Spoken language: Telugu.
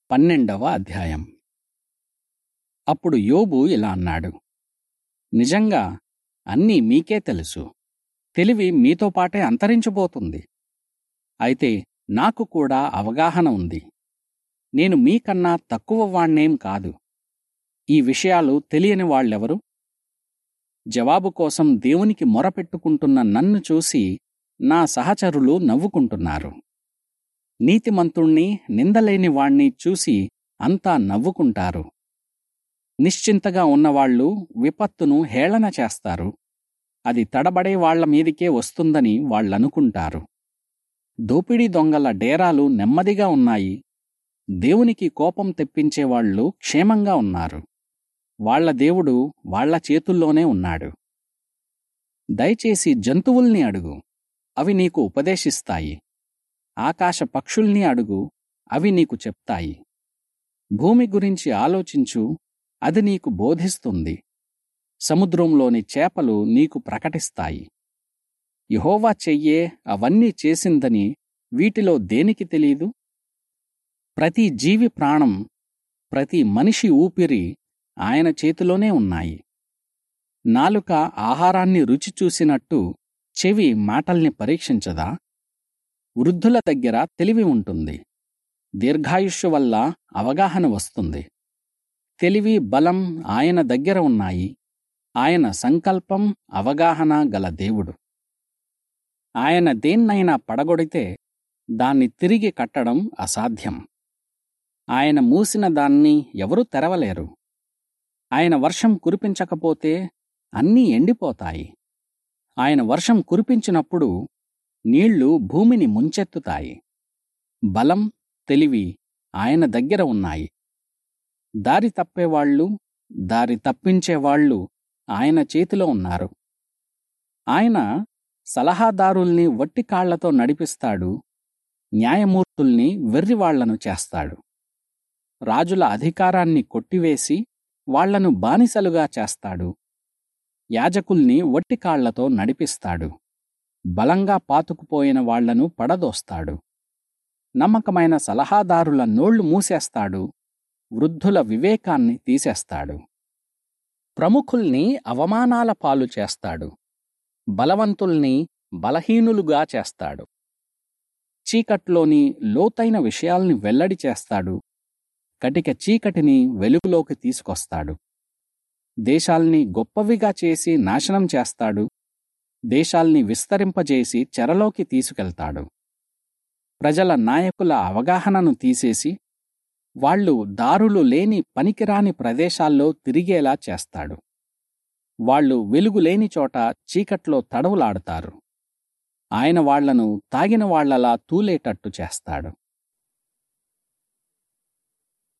పన్నెండవ అధ్యాయం అప్పుడు యోబు ఇలా అన్నాడు నిజంగా అన్నీ మీకే తెలుసు తెలివి మీతో పాటే అంతరించిపోతుంది అయితే నాకు కూడా అవగాహన ఉంది నేను మీకన్నా తక్కువ వాణ్ణేం కాదు ఈ విషయాలు తెలియని వాళ్ళెవరు జవాబు కోసం దేవునికి మొరపెట్టుకుంటున్న నన్ను చూసి నా సహచరులు నవ్వుకుంటున్నారు నీతిమంతుణ్ణి నిందలేని వాణ్ణి చూసి అంతా నవ్వుకుంటారు నిశ్చింతగా ఉన్నవాళ్ళు విపత్తును హేళన చేస్తారు అది తడబడే వాళ్ల మీదికే వస్తుందని వాళ్ళనుకుంటారు దోపిడీ దొంగల డేరాలు నెమ్మదిగా ఉన్నాయి దేవునికి కోపం తెప్పించేవాళ్లు క్షేమంగా ఉన్నారు వాళ్ల దేవుడు వాళ్ల చేతుల్లోనే ఉన్నాడు దయచేసి జంతువుల్ని అడుగు అవి నీకు ఉపదేశిస్తాయి ఆకాశ పక్షుల్ని అడుగు అవి నీకు చెప్తాయి భూమి గురించి ఆలోచించు అది నీకు బోధిస్తుంది సముద్రంలోని చేపలు నీకు ప్రకటిస్తాయి యహోవా చెయ్యే అవన్నీ చేసిందని వీటిలో దేనికి తెలీదు ప్రతి జీవి ప్రాణం ప్రతి మనిషి ఊపిరి ఆయన చేతిలోనే ఉన్నాయి నాలుక ఆహారాన్ని రుచి చూసినట్టు చెవి మాటల్ని పరీక్షించదా వృద్ధుల దగ్గర తెలివి ఉంటుంది దీర్ఘాయుష్షు వల్ల అవగాహన వస్తుంది తెలివి బలం ఆయన దగ్గర ఉన్నాయి ఆయన సంకల్పం అవగాహన గల దేవుడు ఆయన దేన్నైనా పడగొడితే దాన్ని తిరిగి కట్టడం అసాధ్యం ఆయన మూసిన దాన్ని ఎవరూ తెరవలేరు ఆయన వర్షం కురిపించకపోతే అన్నీ ఎండిపోతాయి ఆయన వర్షం కురిపించినప్పుడు నీళ్లు భూమిని ముంచెత్తుతాయి బలం తెలివి ఆయన దగ్గర ఉన్నాయి దారి తప్పేవాళ్ళు దారి తప్పించేవాళ్ళు ఆయన చేతిలో ఉన్నారు ఆయన సలహాదారుల్ని వట్టి కాళ్లతో నడిపిస్తాడు న్యాయమూర్తుల్ని వెర్రివాళ్లను చేస్తాడు రాజుల అధికారాన్ని కొట్టివేసి వాళ్లను బానిసలుగా చేస్తాడు యాజకుల్ని వట్టి కాళ్లతో నడిపిస్తాడు బలంగా పాతుకుపోయిన వాళ్లను పడదోస్తాడు నమ్మకమైన సలహాదారుల నోళ్లు మూసేస్తాడు వృద్ధుల వివేకాన్ని తీసేస్తాడు ప్రముఖుల్ని అవమానాల పాలు చేస్తాడు బలవంతుల్ని బలహీనులుగా చేస్తాడు చీకట్లోని లోతైన విషయాల్ని వెల్లడి చేస్తాడు కటిక చీకటిని వెలుగులోకి తీసుకొస్తాడు దేశాల్ని గొప్పవిగా చేసి నాశనం చేస్తాడు దేశాల్ని విస్తరింపజేసి చెరలోకి తీసుకెళ్తాడు ప్రజల నాయకుల అవగాహనను తీసేసి వాళ్ళు దారులు లేని పనికిరాని ప్రదేశాల్లో తిరిగేలా చేస్తాడు వాళ్ళు వెలుగు లేని చోట చీకట్లో తడవులాడతారు ఆయన వాళ్లను తాగిన వాళ్లలా తూలేటట్టు చేస్తాడు